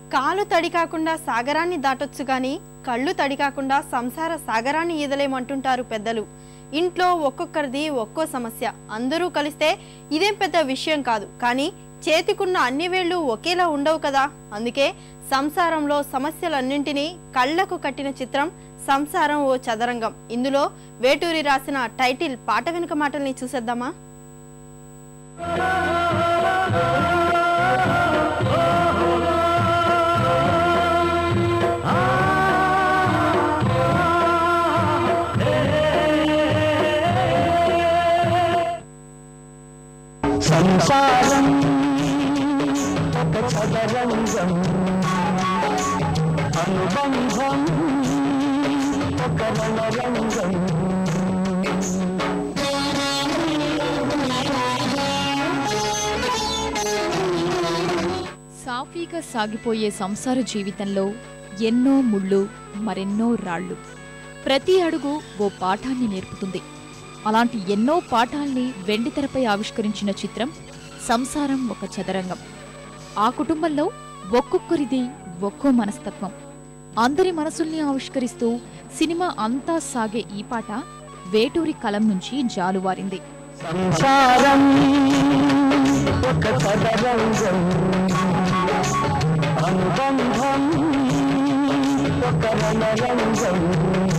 కాలు తడి కాకుండా సాగరాన్ని దాటొచ్చు గాని కళ్ళు తడి కాకుండా సంసార సాగరాన్ని ఈదలేమంటుంటారు పెద్దలు ఇంట్లో ఒక్కొక్కరిది ఒక్కో సమస్య అందరూ కలిస్తే ఇదేం పెద్ద విషయం కాదు కానీ చేతికున్న అన్ని వేళ్ళు ఒకేలా ఉండవు కదా అందుకే సంసారంలో సమస్యలన్నింటినీ కళ్ళకు కట్టిన చిత్రం సంసారం ఓ చదరంగం ఇందులో వేటూరి రాసిన టైటిల్ పాట వెనుక మాటల్ని చూసేద్దామా సంసారం ఒక చదరంగం అనుబంధం ఒక రణరంగం సాఫీగా సాగిపోయే సంసార జీవితంలో ఎన్నో ముళ్ళు మరెన్నో రాళ్ళు ప్రతి అడుగు ఓ పాఠాన్ని నేర్పుతుంది అలాంటి ఎన్నో పాఠాల్ని వెండితెరపై ఆవిష్కరించిన చిత్రం సంసారం ఒక చదరంగం ఆ కుటుంబంలో ఒక్కొక్కరిది ఒక్కో మనస్తత్వం అందరి మనసుల్ని ఆవిష్కరిస్తూ సినిమా అంతా సాగే ఈ పాట వేటూరి కలం నుంచి జాలువారింది సంసారం ఒక చదరంగం అనుబంధం ఒక రణరంగం